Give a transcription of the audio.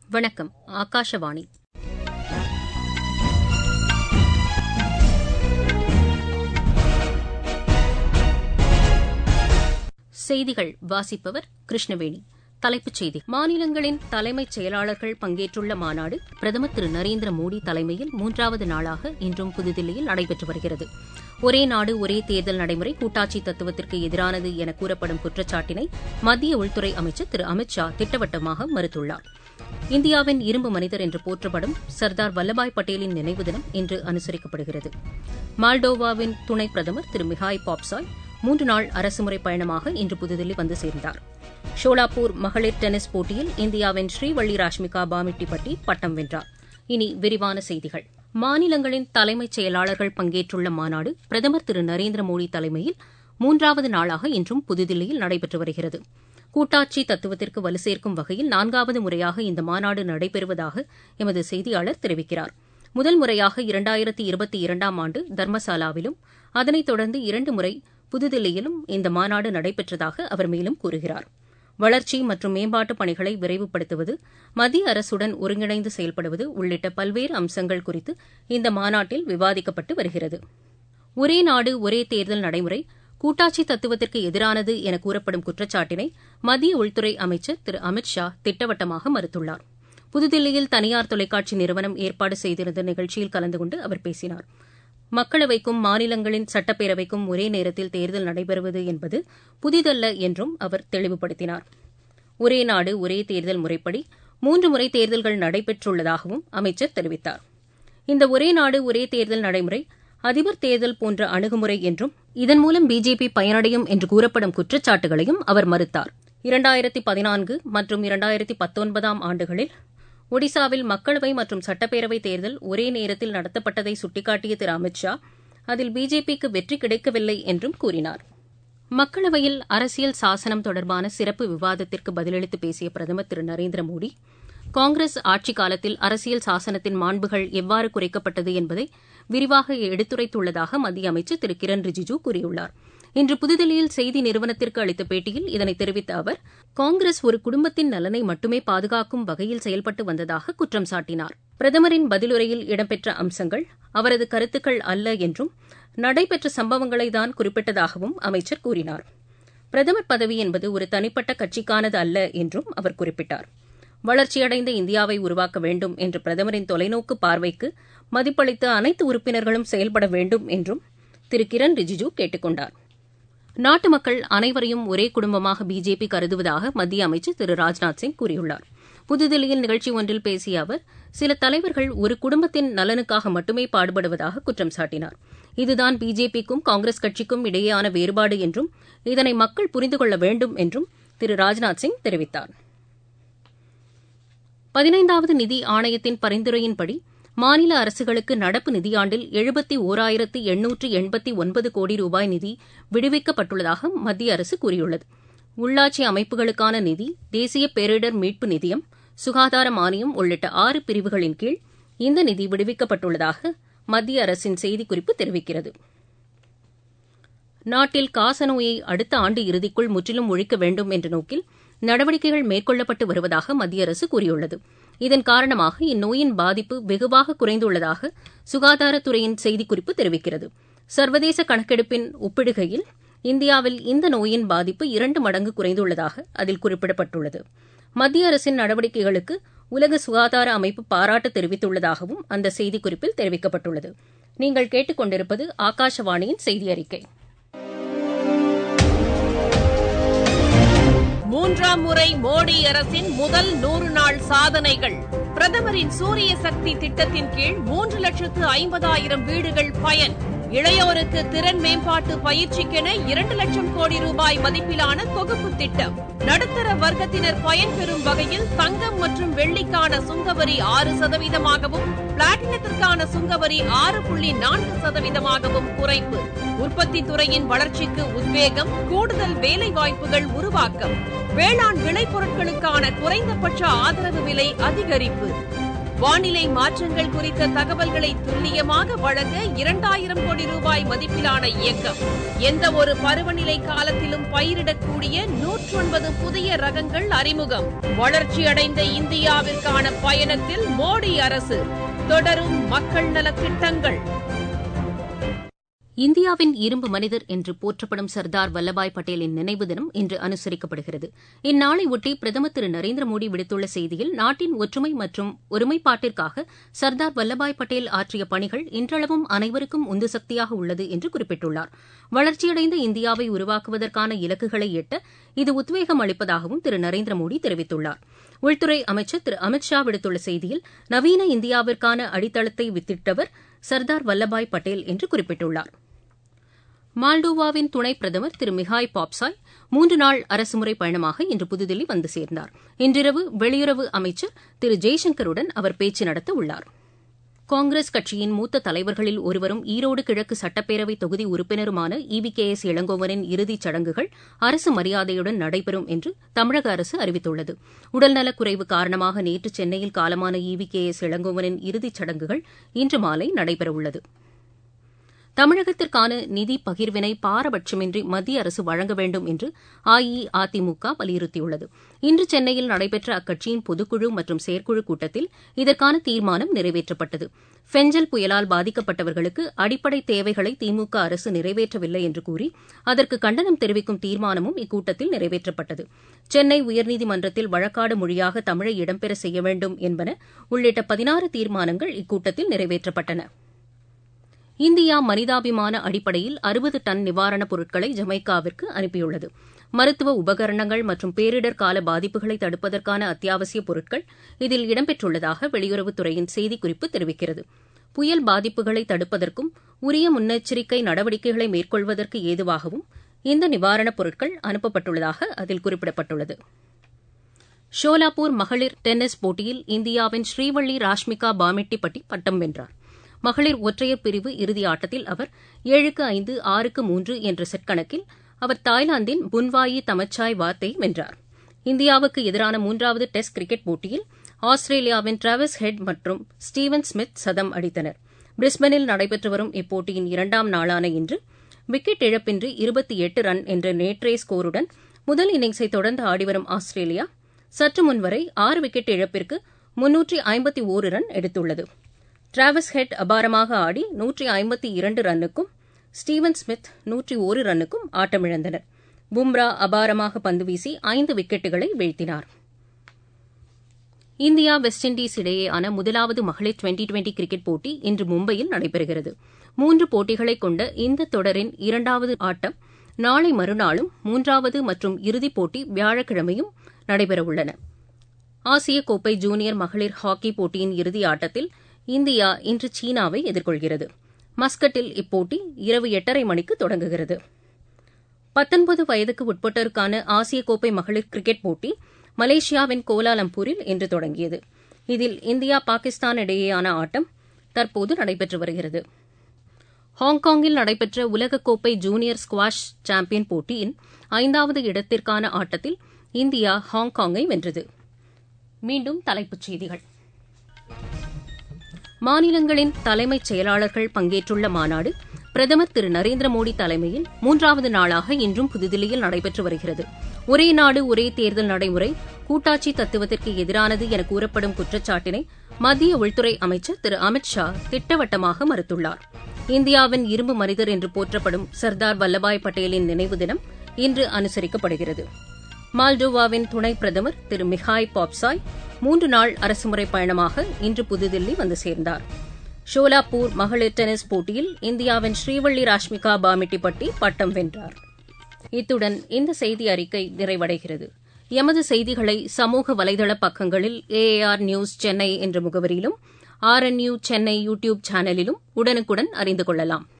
வணக்கம் ஆகாஷவாணி செய்திகள் வாசிப்பவர் கிருஷ்ணவேணி தலைப்புச் செய்தி மாநிலங்களின் தலைமைச் செயலாளர்கள் பங்கேற்றுள்ள மாநாடு பிரதமர் திரு நரேந்திர மோடி தலைமையில் மூன்றாவது நாளாக இன்றும் புதுதில்லியில் நடைபெற்று வருகிறது ஒரே நாடு ஒரே தேர்தல் நடைமுறை கூட்டாட்சி தத்துவத்திற்கு எதிரானது என கூறப்படும் குற்றச்சாட்டினை மத்திய உள்துறை அமைச்சர் திரு அமித் ஷா திட்டவட்டமாக மறுத்துள்ளார் இந்தியாவின் இரும்பு மனிதர் என்று போற்றப்படும் சர்தார் வல்லபாய் பட்டேலின் நினைவு தினம் இன்று அனுசரிக்கப்படுகிறது மால்டோவாவின் துணை பிரதமர் திரு மிஹாய் பாப்சாய் மூன்று நாள் அரசுமுறை பயணமாக இன்று புதுதில்லி வந்து சேர்ந்தார் ஷோலாப்பூர் மகளிர் டென்னிஸ் போட்டியில் இந்தியாவின் ஸ்ரீவள்ளி ராஷ்மிகா பாமிட்டிப்பட்டி பட்டம் வென்றார் இனி விரிவான செய்திகள் மாநிலங்களின் தலைமைச் செயலாளர்கள் பங்கேற்றுள்ள மாநாடு பிரதமர் திரு நரேந்திர மோடி தலைமையில் மூன்றாவது நாளாக இன்றும் புதுதில்லியில் நடைபெற்று வருகிறது கூட்டாட்சி தத்துவத்திற்கு வலு சேர்க்கும் வகையில் நான்காவது முறையாக இந்த மாநாடு நடைபெறுவதாக எமது செய்தியாளர் தெரிவிக்கிறார் முதல் முறையாக இரண்டாயிரத்தி இருபத்தி இரண்டாம் ஆண்டு தர்மசாலாவிலும் அதனைத் தொடர்ந்து இரண்டு முறை புதுதில்லியிலும் இந்த மாநாடு நடைபெற்றதாக அவர் மேலும் கூறுகிறார் வளர்ச்சி மற்றும் மேம்பாட்டுப் பணிகளை விரைவுபடுத்துவது மத்திய அரசுடன் ஒருங்கிணைந்து செயல்படுவது உள்ளிட்ட பல்வேறு அம்சங்கள் குறித்து இந்த மாநாட்டில் விவாதிக்கப்பட்டு வருகிறது ஒரே நாடு ஒரே தேர்தல் நடைமுறை கூட்டாட்சி தத்துவத்திற்கு எதிரானது என கூறப்படும் குற்றச்சாட்டினை மத்திய உள்துறை அமைச்சர் திரு அமித் ஷா திட்டவட்டமாக மறுத்துள்ளார் புதுதில்லியில் தனியார் தொலைக்காட்சி நிறுவனம் ஏற்பாடு செய்திருந்த நிகழ்ச்சியில் கலந்து கொண்டு அவர் பேசினார் மக்களவைக்கும் மாநிலங்களின் சட்டப்பேரவைக்கும் ஒரே நேரத்தில் தேர்தல் நடைபெறுவது என்பது புதிதல்ல என்றும் அவர் தெளிவுபடுத்தினார் ஒரே நாடு ஒரே தேர்தல் முறைப்படி மூன்று முறை தேர்தல்கள் நடைபெற்றுள்ளதாகவும் அமைச்சர் தெரிவித்தார் இந்த ஒரே நாடு ஒரே தேர்தல் நடைமுறை அதிபர் தேர்தல் போன்ற அணுகுமுறை என்றும் இதன் மூலம் பிஜேபி பயனடையும் என்று கூறப்படும் குற்றச்சாட்டுகளையும் அவர் மறுத்தார் இரண்டாயிரத்தி பதினான்கு மற்றும் இரண்டாயிரத்தி பத்தொன்பதாம் ஆண்டுகளில் ஒடிசாவில் மக்களவை மற்றும் சட்டப்பேரவை தேர்தல் ஒரே நேரத்தில் நடத்தப்பட்டதை சுட்டிக்காட்டிய திரு அமித் ஷா அதில் பிஜேபிக்கு வெற்றி கிடைக்கவில்லை என்றும் கூறினார் மக்களவையில் அரசியல் சாசனம் தொடர்பான சிறப்பு விவாதத்திற்கு பதிலளித்து பேசிய பிரதமர் திரு நரேந்திர மோடி காங்கிரஸ் ஆட்சிக் காலத்தில் அரசியல் சாசனத்தின் மாண்புகள் எவ்வாறு குறைக்கப்பட்டது என்பதை விரிவாக எடுத்துரைத்துள்ளதாக மத்திய அமைச்சர் திரு கிரண் ரிஜிஜூ கூறியுள்ளார் இன்று புதுதில்லியில் செய்தி நிறுவனத்திற்கு அளித்த பேட்டியில் இதனை தெரிவித்த அவர் காங்கிரஸ் ஒரு குடும்பத்தின் நலனை மட்டுமே பாதுகாக்கும் வகையில் செயல்பட்டு வந்ததாக குற்றம் சாட்டினார் பிரதமரின் பதிலுரையில் இடம்பெற்ற அம்சங்கள் அவரது கருத்துக்கள் அல்ல என்றும் நடைபெற்ற சம்பவங்களைதான் குறிப்பிட்டதாகவும் அமைச்சர் கூறினார் பிரதமர் பதவி என்பது ஒரு தனிப்பட்ட கட்சிக்கானது அல்ல என்றும் அவர் குறிப்பிட்டார் வளர்ச்சியடைந்த இந்தியாவை உருவாக்க வேண்டும் என்ற பிரதமரின் தொலைநோக்கு பார்வைக்கு மதிப்பளித்த அனைத்து உறுப்பினர்களும் செயல்பட வேண்டும் என்றும் திரு கிரண் ரிஜிஜூ கேட்டுக் கொண்டார் நாட்டு மக்கள் அனைவரையும் ஒரே குடும்பமாக பிஜேபி கருதுவதாக மத்திய அமைச்சர் திரு ராஜ்நாத் சிங் கூறியுள்ளார் புதுதில்லியில் நிகழ்ச்சி ஒன்றில் பேசிய அவர் சில தலைவர்கள் ஒரு குடும்பத்தின் நலனுக்காக மட்டுமே பாடுபடுவதாக குற்றம் சாட்டினார் இதுதான் பிஜேபிக்கும் காங்கிரஸ் கட்சிக்கும் இடையேயான வேறுபாடு என்றும் இதனை மக்கள் புரிந்து கொள்ள வேண்டும் என்றும் திரு ராஜ்நாத் சிங் தெரிவித்தார் பதினைந்தாவது நிதி ஆணையத்தின் பரிந்துரையின்படி மாநில அரசுகளுக்கு நடப்பு நிதியாண்டில் எழுபத்தி ஓராயிரத்து எண்ணூற்று எண்பத்தி ஒன்பது கோடி ரூபாய் நிதி விடுவிக்கப்பட்டுள்ளதாக மத்திய அரசு கூறியுள்ளது உள்ளாட்சி அமைப்புகளுக்கான நிதி தேசிய பேரிடர் மீட்பு நிதியம் சுகாதார மானியம் உள்ளிட்ட ஆறு பிரிவுகளின் கீழ் இந்த நிதி விடுவிக்கப்பட்டுள்ளதாக மத்திய அரசின் செய்திக்குறிப்பு தெரிவிக்கிறது நாட்டில் காசநோயை அடுத்த ஆண்டு இறுதிக்குள் முற்றிலும் ஒழிக்க வேண்டும் என்ற நோக்கில் நடவடிக்கைகள் மேற்கொள்ளப்பட்டு வருவதாக மத்திய அரசு கூறியுள்ளது இதன் காரணமாக இந்நோயின் பாதிப்பு வெகுவாக குறைந்துள்ளதாக சுகாதாரத்துறையின் செய்திக்குறிப்பு தெரிவிக்கிறது சர்வதேச கணக்கெடுப்பின் ஒப்பிடுகையில் இந்தியாவில் இந்த நோயின் பாதிப்பு இரண்டு மடங்கு குறைந்துள்ளதாக அதில் குறிப்பிடப்பட்டுள்ளது மத்திய அரசின் நடவடிக்கைகளுக்கு உலக சுகாதார அமைப்பு பாராட்டு தெரிவித்துள்ளதாகவும் அந்த செய்திக்குறிப்பில் தெரிவிக்கப்பட்டுள்ளது நீங்கள் கேட்டுக்கொண்டிருப்பது ஆகாஷவாணியின் செய்தி அறிக்கை மூன்றாம் முறை மோடி அரசின் முதல் நூறு நாள் சாதனைகள் பிரதமரின் சூரிய சக்தி திட்டத்தின் கீழ் மூன்று லட்சத்து ஐம்பதாயிரம் வீடுகள் பயன் இளையோருக்கு திறன் மேம்பாட்டு பயிற்சிக்கென இரண்டு லட்சம் கோடி ரூபாய் மதிப்பிலான தொகுப்பு திட்டம் நடுத்தர வர்க்கத்தினர் பயன்பெறும் வகையில் தங்கம் மற்றும் வெள்ளிக்கான சுங்கவரி ஆறு சதவீதமாகவும் பிளாட்டினத்திற்கான சுங்கவரி ஆறு புள்ளி நான்கு சதவீதமாகவும் குறைப்பு உற்பத்தி துறையின் வளர்ச்சிக்கு உத்வேகம் கூடுதல் வேலை வாய்ப்புகள் உருவாக்கம் வேளாண் விளைபொருட்களுக்கான குறைந்தபட்ச ஆதரவு விலை அதிகரிப்பு வானிலை மாற்றங்கள் குறித்த தகவல்களை துல்லியமாக வழங்க இரண்டாயிரம் கோடி ரூபாய் மதிப்பிலான இயக்கம் எந்த ஒரு பருவநிலை காலத்திலும் பயிரிடக்கூடிய நூற்றொன்பது புதிய ரகங்கள் அறிமுகம் வளர்ச்சியடைந்த இந்தியாவிற்கான பயணத்தில் மோடி அரசு தொடரும் மக்கள் நலத் திட்டங்கள் இந்தியாவின் இரும்பு மனிதர் என்று போற்றப்படும் சர்தார் வல்லபாய் பட்டேலின் நினைவு தினம் இன்று அனுசரிக்கப்படுகிறது இந்நாளை ஒட்டி பிரதமர் திரு நரேந்திர மோடி விடுத்துள்ள செய்தியில் நாட்டின் ஒற்றுமை மற்றும் ஒருமைப்பாட்டிற்காக சர்தார் வல்லபாய் பட்டேல் ஆற்றிய பணிகள் இன்றளவும் அனைவருக்கும் உந்து சக்தியாக உள்ளது என்று குறிப்பிட்டுள்ளார் வளர்ச்சியடைந்த இந்தியாவை உருவாக்குவதற்கான இலக்குகளை எட்ட இது உத்வேகம் அளிப்பதாகவும் திரு நரேந்திர மோடி தெரிவித்துள்ளார் உள்துறை அமைச்சர் திரு அமித் ஷா விடுத்துள்ள செய்தியில் நவீன இந்தியாவிற்கான அடித்தளத்தை வித்திட்டவர் சர்தார் வல்லபாய் பட்டேல் என்று குறிப்பிட்டுள்ளார் மால்டோவாவின் துணை பிரதமர் திரு மிகாய் பாப்சாய் மூன்று நாள் அரசுமுறை பயணமாக இன்று புதுதில்லி வந்து சேர்ந்தார் இன்றிரவு வெளியுறவு அமைச்சர் திரு ஜெய்சங்கருடன் அவர் பேச்சு நடத்த உள்ளார் காங்கிரஸ் கட்சியின் மூத்த தலைவர்களில் ஒருவரும் ஈரோடு கிழக்கு சட்டப்பேரவை தொகுதி உறுப்பினருமான இவி கே எஸ் இளங்கோவனின் இறுதிச் சடங்குகள் அரசு மரியாதையுடன் நடைபெறும் என்று தமிழக அரசு அறிவித்துள்ளது உடல்நலக்குறைவு காரணமாக நேற்று சென்னையில் காலமான இவி கே எஸ் இளங்கோவனின் இறுதிச் சடங்குகள் இன்று மாலை நடைபெறவுள்ளது தமிழகத்திற்கான நிதி பகிர்வினை பாரபட்சமின்றி மத்திய அரசு வழங்க வேண்டும் என்று அஇஅதிமுக வலியுறுத்தியுள்ளது இன்று சென்னையில் நடைபெற்ற அக்கட்சியின் பொதுக்குழு மற்றும் செயற்குழு கூட்டத்தில் இதற்கான தீர்மானம் நிறைவேற்றப்பட்டது ஃபெஞ்சல் புயலால் பாதிக்கப்பட்டவர்களுக்கு அடிப்படை தேவைகளை திமுக அரசு நிறைவேற்றவில்லை என்று கூறி அதற்கு கண்டனம் தெரிவிக்கும் தீர்மானமும் இக்கூட்டத்தில் நிறைவேற்றப்பட்டது சென்னை உயர்நீதிமன்றத்தில் வழக்காடு மொழியாக தமிழை இடம்பெற செய்ய வேண்டும் என்பன உள்ளிட்ட பதினாறு தீர்மானங்கள் இக்கூட்டத்தில் நிறைவேற்றப்பட்டன இந்தியா மனிதாபிமான அடிப்படையில் அறுபது டன் நிவாரணப் பொருட்களை ஜமைக்காவிற்கு அனுப்பியுள்ளது மருத்துவ உபகரணங்கள் மற்றும் பேரிடர் கால பாதிப்புகளை தடுப்பதற்கான அத்தியாவசிய பொருட்கள் இதில் இடம்பெற்றுள்ளதாக வெளியுறவுத்துறையின் செய்திக்குறிப்பு தெரிவிக்கிறது புயல் பாதிப்புகளை தடுப்பதற்கும் உரிய முன்னெச்சரிக்கை நடவடிக்கைகளை மேற்கொள்வதற்கு ஏதுவாகவும் இந்த நிவாரணப் பொருட்கள் அனுப்பப்பட்டுள்ளதாக அதில் குறிப்பிடப்பட்டுள்ளது ஷோலாப்பூர் மகளிர் டென்னிஸ் போட்டியில் இந்தியாவின் ஸ்ரீவள்ளி ராஷ்மிகா பாமெட்டிப்பட்டி பட்டம் வென்றார் மகளிர் ஒற்றையர் பிரிவு இறுதி ஆட்டத்தில் அவர் ஏழுக்கு ஐந்து ஆறுக்கு மூன்று என்ற செட் கணக்கில் அவர் தாய்லாந்தின் புன்வாயி தமச்சாய் வாத்தை வென்றார் இந்தியாவுக்கு எதிரான மூன்றாவது டெஸ்ட் கிரிக்கெட் போட்டியில் ஆஸ்திரேலியாவின் டிராவிஸ் ஹெட் மற்றும் ஸ்டீவன் ஸ்மித் சதம் அடித்தனர் பிரிஸ்பனில் நடைபெற்று வரும் இப்போட்டியின் இரண்டாம் நாளான இன்று விக்கெட் இழப்பின்றி இருபத்தி எட்டு ரன் என்ற நேற்றைய ஸ்கோருடன் முதல் இன்னிங்ஸை தொடர்ந்து ஆடிவரும் ஆஸ்திரேலியா சற்று முன்வரை ஆறு விக்கெட் இழப்பிற்கு முன்னூற்றி ஐம்பத்தி ஓரு ரன் எடுத்துள்ளது டிராவிஸ் ஹெட் அபாரமாக ஆடி நூற்றி ஐம்பத்தி இரண்டு ரன்னுக்கும் ஸ்டீவன் ஸ்மித் நூற்றி ஒரு ரன்னுக்கும் ஆட்டமிழந்தனர் பும்ரா அபாரமாக பந்து வீசி ஐந்து விக்கெட்டுகளை வீழ்த்தினார் இந்தியா வெஸ்ட் இண்டீஸ் இடையேயான முதலாவது மகளிர் டுவெண்டி டுவெண்டி கிரிக்கெட் போட்டி இன்று மும்பையில் நடைபெறுகிறது மூன்று போட்டிகளை கொண்ட இந்த தொடரின் இரண்டாவது ஆட்டம் நாளை மறுநாளும் மூன்றாவது மற்றும் இறுதிப் போட்டி வியாழக்கிழமையும் நடைபெறவுள்ளன ஆசிய கோப்பை ஜூனியர் மகளிர் ஹாக்கி போட்டியின் இறுதி ஆட்டத்தில் இந்தியா இன்று சீனாவை எதிர்கொள்கிறது மஸ்கட்டில் இப்போட்டி இரவு எட்டரை மணிக்கு தொடங்குகிறது பத்தொன்பது வயதுக்கு உட்பட்டோருக்கான ஆசிய கோப்பை மகளிர் கிரிக்கெட் போட்டி மலேசியாவின் கோலாலம்பூரில் இன்று தொடங்கியது இதில் இந்தியா பாகிஸ்தான் இடையேயான ஆட்டம் தற்போது நடைபெற்று வருகிறது ஹாங்காங்கில் நடைபெற்ற உலகக்கோப்பை ஜூனியர் ஸ்குவாஷ் சாம்பியன் போட்டியின் ஐந்தாவது இடத்திற்கான ஆட்டத்தில் இந்தியா ஹாங்காங்கை வென்றது மீண்டும் தலைப்புச் செய்திகள் மாநிலங்களின் தலைமைச் செயலாளர்கள் பங்கேற்றுள்ள மாநாடு பிரதமர் திரு நரேந்திர மோடி தலைமையில் மூன்றாவது நாளாக இன்றும் புதுதில்லியில் நடைபெற்று வருகிறது ஒரே நாடு ஒரே தேர்தல் நடைமுறை கூட்டாட்சி தத்துவத்திற்கு எதிரானது என கூறப்படும் குற்றச்சாட்டினை மத்திய உள்துறை அமைச்சர் திரு அமித் ஷா திட்டவட்டமாக மறுத்துள்ளார் இந்தியாவின் இரும்பு மனிதர் என்று போற்றப்படும் சர்தார் வல்லபாய் பட்டேலின் நினைவு தினம் இன்று அனுசரிக்கப்படுகிறது மால்டோவாவின் துணை பிரதமர் திரு மிகாய் பாப்சாய் மூன்று நாள் அரசுமுறை பயணமாக இன்று புதுதில்லி வந்து சேர்ந்தார் ஷோலாப்பூர் மகளிர் டென்னிஸ் போட்டியில் இந்தியாவின் ஸ்ரீவள்ளி ராஷ்மிகா பாமிட்டிப்பட்டி பட்டம் வென்றார் இத்துடன் இந்த செய்தி அறிக்கை நிறைவடைகிறது எமது செய்திகளை சமூக வலைதள பக்கங்களில் ஏஏஆர் நியூஸ் சென்னை என்ற முகவரியிலும் ஆர்என்யூ சென்னை யூ டியூப் சேனலிலும் உடனுக்குடன் அறிந்து கொள்ளலாம்